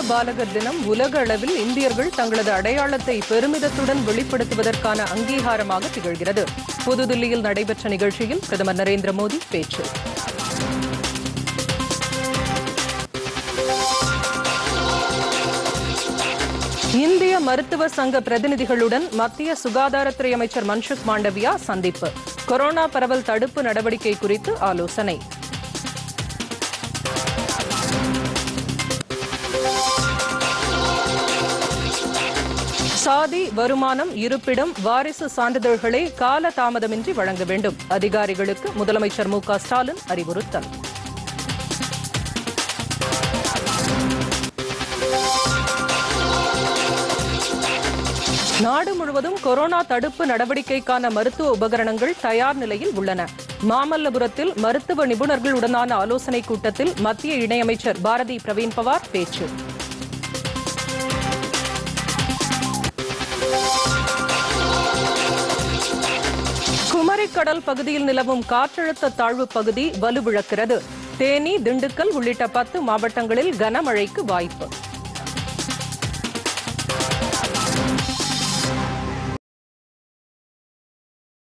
பாலகர் தினம் உலக அளவில் இந்தியர்கள் தங்களது அடையாளத்தை பெருமிதத்துடன் வெளிப்படுத்துவதற்கான அங்கீகாரமாக திகழ்கிறது புதுதில்லியில் நடைபெற்ற நிகழ்ச்சியில் பிரதமர் நரேந்திர மோடி பேச்சு இந்திய மருத்துவ சங்க பிரதிநிதிகளுடன் மத்திய சுகாதாரத்துறை அமைச்சர் மன்சுக் மாண்டவியா சந்திப்பு கொரோனா பரவல் தடுப்பு நடவடிக்கை குறித்து ஆலோசனை சாதி வருமானம் இருப்பிடம் வாரிசு சான்றிதழ்களை கால தாமதமின்றி வழங்க வேண்டும் அதிகாரிகளுக்கு முதலமைச்சர் மு க ஸ்டாலின் அறிவுறுத்தல் நாடு முழுவதும் கொரோனா தடுப்பு நடவடிக்கைக்கான மருத்துவ உபகரணங்கள் தயார் நிலையில் உள்ளன மாமல்லபுரத்தில் மருத்துவ நிபுணர்களுடனான ஆலோசனைக் கூட்டத்தில் மத்திய இணையமைச்சர் பாரதி பிரவீன் பவார் பேச்சு குமரிக்கடல் பகுதியில் நிலவும் காற்றழுத்த தாழ்வு பகுதி வலுவிழக்கிறது தேனி திண்டுக்கல் உள்ளிட்ட பத்து மாவட்டங்களில் கனமழைக்கு வாய்ப்பு